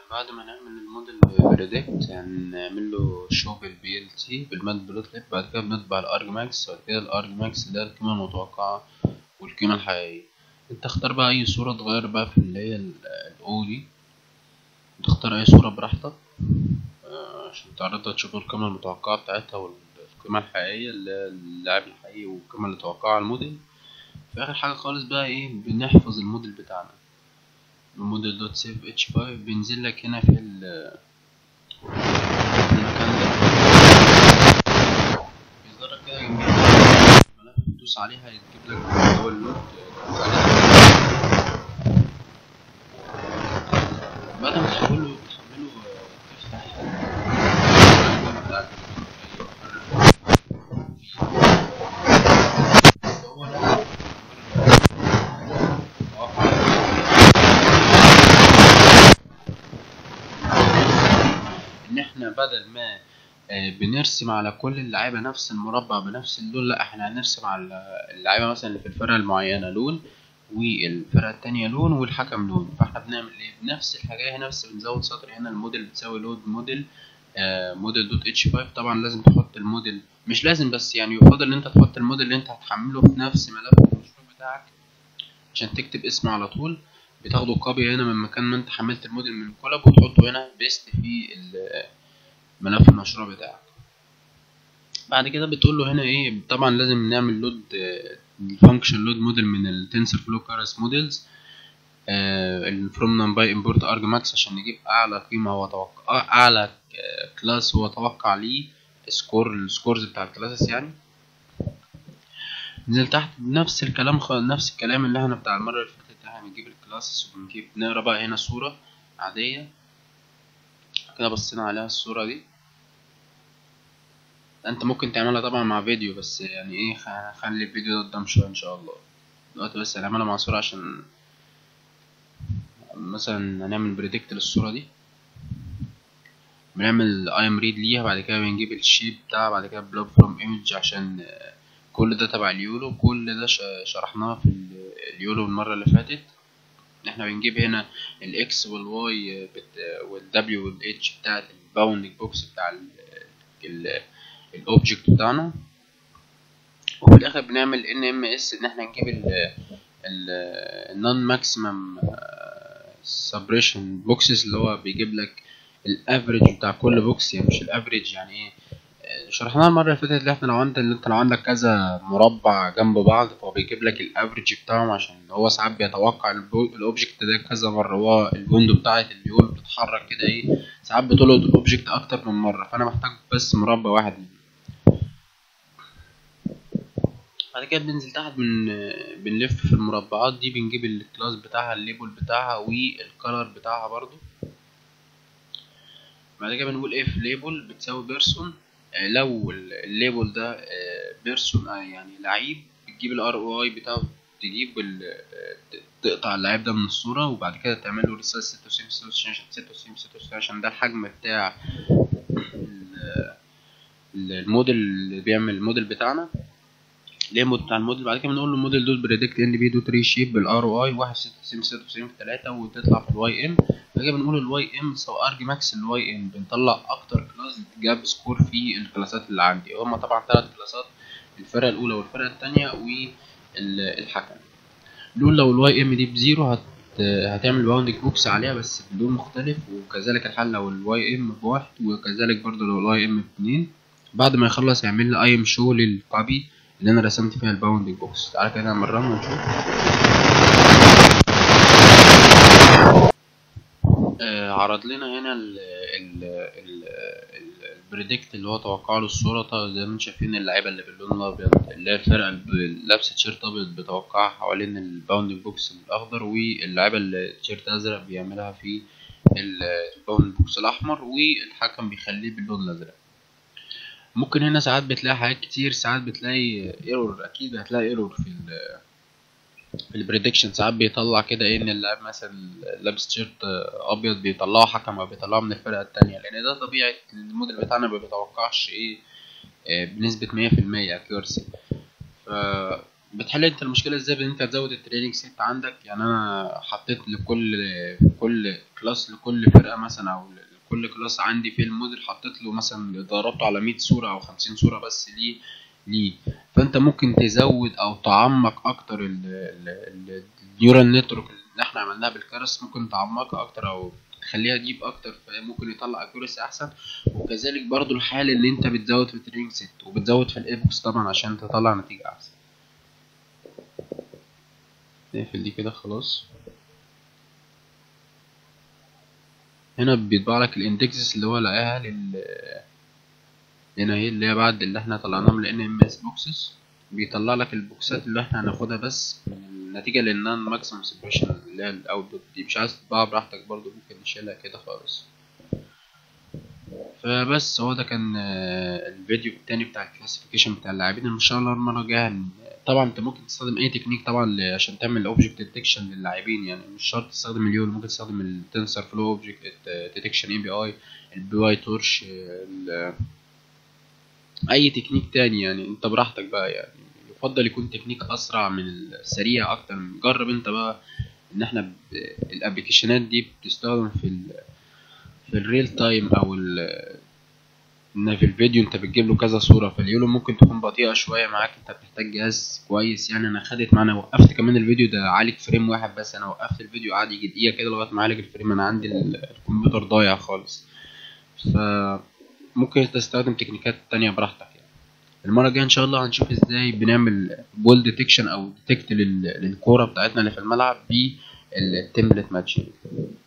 بعد ما نعمل الموديل بريدكت هنعمل له شو بالبي ال تي بالمات بلوتلت بعد كده بنطبع الارج ماكس بعد كده الارج ماكس ده القيمة المتوقعة والقيمة الحقيقية انت اختار بقى اي صورة تغير بقى في اللي هي الاو دي تختار اي صورة براحتك آه، عشان تعرضها تشوف القيمة المتوقعة بتاعتها والقيمة الحقيقية اللي هي اللاعب الحقيقي والقيمة اللي توقعها الموديل في اخر حاجة خالص بقى ايه بنحفظ الموديل بتاعنا الموديل دوت سيف اتش 5 بينزل لك هنا في ال في المكان ده بيظهر لك كده جنبيه ملف تدوس عليها يجيب لك هو اللود تدوس عليها بعد ما تحوله تحمله تفتح بتاعك هو ده ان احنا بدل ما آه، بنرسم على كل اللعيبه نفس المربع بنفس اللون لا احنا هنرسم على اللعيبه مثلا اللي في الفرقه المعينه لون والفرقه التانية لون والحكم لون فاحنا بنعمل ايه بنفس الحاجه هنا بس بنزود سطر هنا الموديل بتساوي لود موديل آه، موديل دوت اتش 5 طبعا لازم تحط الموديل مش لازم بس يعني يفضل ان انت تحط الموديل اللي انت هتحمله في نفس ملف المشروع بتاعك عشان تكتب اسم على طول بتاخده كوبي هنا من مكان ما انت حملت الموديل من الكولاب وتحطه هنا بيست في ال- ملف المشروع بتاعك بعد كده بتقول له هنا ايه طبعا لازم نعمل لود الفانكشن لود موديل من التنسر فلو كارس موديلز الفروم نمباي امبورت ارج ماكس عشان نجيب اعلى قيمه هو توقع اعلى كلاس هو توقع ليه سكور السكورز بتاع الكلاسز يعني ننزل تحت نفس الكلام خ... نفس الكلام اللي احنا بتاع المره اللي فاتت احنا بنجيب الكلاسز وبنجيب نقرا بقى هنا صوره عاديه كده بصينا عليها الصوره دي انت ممكن تعملها طبعا مع فيديو بس يعني ايه خ- خلي الفيديو ده قدام شويه ان شاء الله دلوقتي بس هنعملها مع صوره عشان مثلا هنعمل بريدكت للصوره دي بنعمل اي ام ريد ليها بعد كده بنجيب الشيب بتاعها بعد كده بلوب فروم ايمج عشان آه، كل ده تبع اليولو كل ده ش- شرحناه في ال- اليولو المره اللي فاتت احنا بنجيب هنا الاكس والواي والدبليو والاتش بتاعت الباوندنج بوكس بتاع الاوبجكت بتاعنا وفي الاخر بنعمل ان ام اس ان احنا نجيب النون ماكسيمم سبريشن بوكسز اللي هو بيجيب لك الافريج بتاع كل بوكس يعني مش الافريج يعني ايه آه، شرحناها المره اللي فاتت اللي احنا لو انت اللي انت لو عندك كذا مربع جنب بعض فهو بيجيب لك الافريج بتاعهم عشان هو ساعات بيتوقع البو- الاوبجكت ده كذا مره هو الويندو بتاعت اليول بتتحرك كده ايه ساعات بتلقط الاوبجكت اكتر من مره فانا محتاج بس مربع واحد بعد كده بننزل تحت بن... بنلف في المربعات دي بنجيب الكلاس بتاعها الليبل بتاعها والكالر بتاعها برضو بعد كده بنقول اف ليبل بتساوي بيرسون لو ال- الليبل ده بيرسون يعني لعيب بتجيب الار او اي بتاعه تجيب ال... آه، ت- تقطع اللعيب ده من الصورة وبعد كده تعمل له ريسايز 96 96 عشان 96 96 عشان ده الحجم بتاع ال- ال- الموديل اللي بيعمل الموديل بتاعنا ليمود بتاع الموديل بعد كده بنقول له موديل دوت بريدكت ان بي دوت ري شيب بالار او اي 9196 في 3 وتطلع في الواي ام بعد كده بنقول الواي ام تساوي ارج ماكس الواي ام بنطلع اكتر كلاس جاب سكور في الكلاسات اللي عندي هما طبعا ثلاث كلاسات الفرقه الاولى والفرقه الثانيه والحكم دول لو الواي ام دي بزيرو هت هتعمل باوندنج بوكس عليها بس بلون مختلف وكذلك الحل لو الواي ام بواحد وكذلك برضو لو الواي ام باتنين بعد ما يخلص يعمل لي اي ام شو للكوبي اللي انا رسمت فيها الباوندنج بوكس تعالى كده نمرنها ونشوف آه عرض لنا هنا ال ال ال البريدكت اللي هو توقع له الصورة طبعا زي ما انتم شايفين اللعيبة اللي باللون الأبيض اللي هي الفرقة اللي لابسة تيشيرت أبيض بتوقعها حوالين الباوندنج بوكس الأخضر واللعيبة اللي تيشيرت أزرق بيعملها في الباوندنج بوكس الأحمر والحكم بيخليه باللون الأزرق ممكن هنا ساعات بتلاقي حاجات كتير ساعات بتلاقي ايرور اكيد هتلاقي ايرور في ال في البريدكشن ساعات بيطلع كده ايه ان اللاعب مثلا لابس تيشيرت ابيض بيطلعه حكم او بيطلعه من الفرقه التانية لان ده طبيعه الموديل بتاعنا ما بيتوقعش ايه آه، بنسبه 100% اكيورسي ف بتحل انت المشكله ازاي بان انت تزود التريننج سيت عندك يعني انا حطيت لكل كل كلاس لكل فرقه مثلا او لكل كلاس عندي في الموديل حطيت له مثلا ضربته على 100 صوره او 50 صوره بس ليه ليه فانت ممكن تزود او تعمق اكتر النيورال نتورك اللي احنا عملناها بالكرس ممكن تعمقها اكتر او تخليها ديب اكتر فممكن يطلع اكيوريسي احسن وكذلك برضو الحال ان انت بتزود في التريننج سيت وبتزود في الايبوكس طبعا عشان تطلع نتيجه احسن نقفل دي كده خلاص هنا بيطبع لك الاندكسز اللي هو لقاها لل هنا هي اللي هي بعد اللي احنا طلعناها من ال ام اس بوكسز بيطلع لك البوكسات اللي احنا هناخدها بس نتيجة للنان ماكسيمم سيبريشن اللي هي الاوتبوت دي مش عايز تطبعها براحتك برضو ممكن نشيلها كده خالص فبس هو ده كان الفيديو التاني بتاع الكلاسيفيكيشن بتاع اللاعبين ان شاء الله المرة الجاية طبعا انت ممكن تستخدم اي تكنيك طبعا عشان تعمل اوبجكت ديتكشن للاعبين يعني مش شرط تستخدم اليول ممكن تستخدم التنسر فلو اوبجكت ديتكشن اي بي اي البي واي تورش اي تكنيك تاني يعني انت براحتك بقى يعني يفضل يكون تكنيك اسرع من السريع اكتر جرب انت بقى ان احنا الابلكيشنات دي بتستخدم في ال في الريل تايم او ان في الفيديو انت بتجيب له كذا صوره فاليولو ممكن تكون بطيئه شويه معاك انت بتحتاج جهاز كويس يعني انا خدت معانا وقفت كمان الفيديو ده عالج فريم واحد بس انا وقفت الفيديو قعد يجي دقيقه كده لغايه ما عالج الفريم انا عندي الكمبيوتر ضايع خالص فممكن تستخدم تكنيكات تانية براحتك يعني المره الجايه ان شاء الله هنشوف ازاي بنعمل بول ديتكشن او ديتكت للكوره بتاعتنا اللي في الملعب بالتمبلت ماتشنج